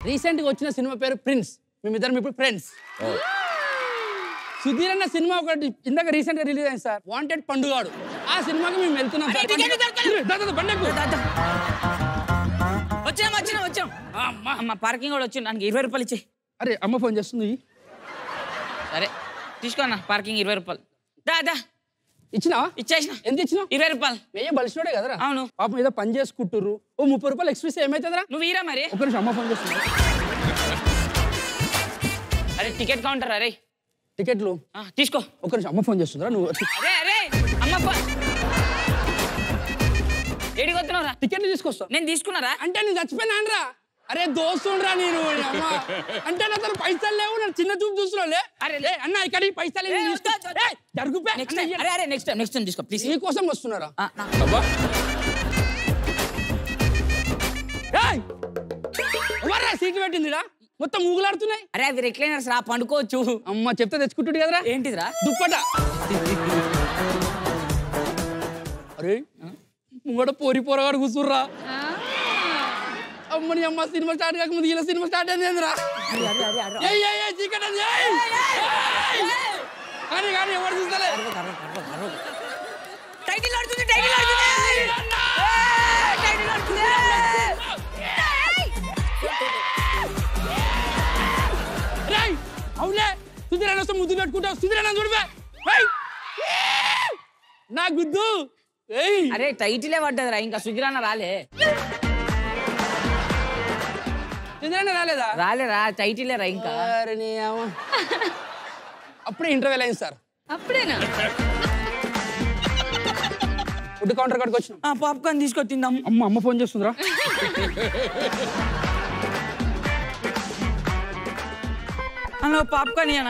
Recent గా వచ్చిన cinema పేరు ప్రిన్స్ మేమిద్దరం ఇప్పుడు ఫ్రెండ్స్ సుధీర్ అన్న సినిమా ఒకటి ఇందాక రీసెంట్ గా రిలీజ్ అయింది సార్ వాంటెడ్ పండుగాడు ఆ సినిమాకి మేము వెళ్తున్నాం సార్ టికెట్ దొరకలేదు. దా, దా, దా, బండి ఎక్కు. వచ్చాం వచ్చాం వచ్చాం అమ్మ పార్కింగ్ కూడా వచ్చి నాకు ఇరవై రూపాయలు ఇచ్చే అరే అమ్మ ఫోన్ చేస్తుంది సరే తీసుకో అన్న పార్కింగ్ ఇరవై రూపాయలు దా దా ఇచ్చినావా ఇచ్చేసిన ఎంత ఇచ్చినావు ఇరవై రూపాయలు వెయ్యి బలిసినోడే కదరా అవును. పాపం ఏదో పని చేసుకుంటుర్రు ఓ ముప్పై రూపాయలు ఎక్స్ప్రెస్ ఏమైతుందిరా నువ్వు ఈరా మరి ఒక నిమిషం అమ్మ ఫోన్ చేస్తుంది అరే టికెట్ కౌంటర్ అరే టికెట్లు ఆ, తీసుకో ఒక నిమిషం అమ్మ ఫోన్ చేస్తుందిరా నువ్వు అరే అరే అమ్మ ఫోన్ ఏడికి వస్తున్నావురా టికెట్లు తీసుకొస్తావు నేను తీసుకున్నారా అంటే నేను చచ్చిపోయినా అరే దోస్తుండ్రా నేను ఈ అమ్మ అంటే నా తన పైసలు లేవు నేను చిన్న చూపు చూస్తున్నావులే అరే, అరే అన్న ఇక్కడికి పైసలు ఏ, వద్దు, వద్దు, వద్దు. జరుగుపే నెక్స్ట్ టైం అరే అరే నెక్స్ట్ టైం నెక్స్ట్ టైం తీసుకో ప్లీజ్ నీకోసం వస్తున్నారా నా- ఏయ్! ఎవర్రా సీట్లు పెట్టిందిరా మొత్తం ఊగులాడుతున్నాయి అరే అవి రిక్లైనర్స్ రా పండుకోవచ్చు అమ్మ చెప్తే తెచ్చుకుంటుంది కదరా ఏంటిదిరా దుప్పట అరే ముంగడ పోరి పోరగాడు కూర్చుర్రా అమ్మని అమ్మ సినిమా స్టార్ట్ కాకముందు ఇలా సినిమా స్టార్ట్ అయింది ఏందిరా ఏయ్, ఏయ్, ఏయ్, చీకటి అది, ఏయ్! ఏయ్! కానీ కానీ ఎవరు చూస్తలే టైటిల్ ఆడుతుంది టైటిల్ ఆడుతుంది ఏయ్, టైటిల్ ఆడుతుంది రేయ్ అవులే సుధీరన్న వస్తే ముద్దు పెట్టుకుంటావు సుధీరన్న చూడవే ఏయ్! నా గుద్దు ఏయ్ అరే టైటిలే పడ్డదిరా ఇంకా సుగిరాన రాలే సుధీరన్న రాలేదా రాలేరా టైటిలే రా ఇంకా అరే నీ అమ్మ. అప్పుడే ఇంటర్వెల్ అయింది సార్ అప్పుడేనా ఫుడ్ కౌంటర్ కాడికి వచ్చినాం ఆ పాప్కార్న్ తీసుకో తిందాం అమ్మ అమ్మ ఫోన్ చేస్తుందిరా అన్న పాప్కార్న్ ఇయ్యనా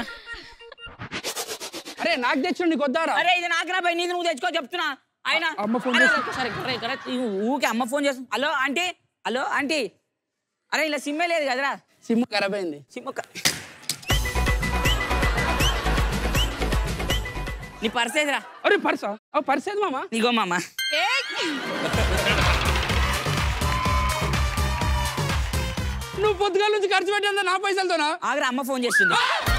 అరే నాకు తెచ్చిన నీకు వద్దారా అరే ఇది నాకు రా నీది నువ్వు తెచ్చుకో చెప్తున్నా ఆయన అమ్మ ఫోన్ అరే, చేస్తుంది. సరే కరెక్ట్ కరెక్ట్ ఊకే అమ్మ ఫోన్ చేస్తుంది హలో ఆంటీ హలో ఆంటీ అరే ఇలా సిమ్మే లేదు కదరా సిమ్ ఖరాబ్ అయింది సిమ్ ఒక్క నీ పర్స్ ఏదిరా అరే పర్సా ఆ పర్స్ ఏది మామ ఇగో మామ నువ్వు పొద్దుగాల నుంచి ఖర్చు పెట్టేంత నా పైసలతోనా ఆగరా అమ్మ ఫోన్ చేస్తుంది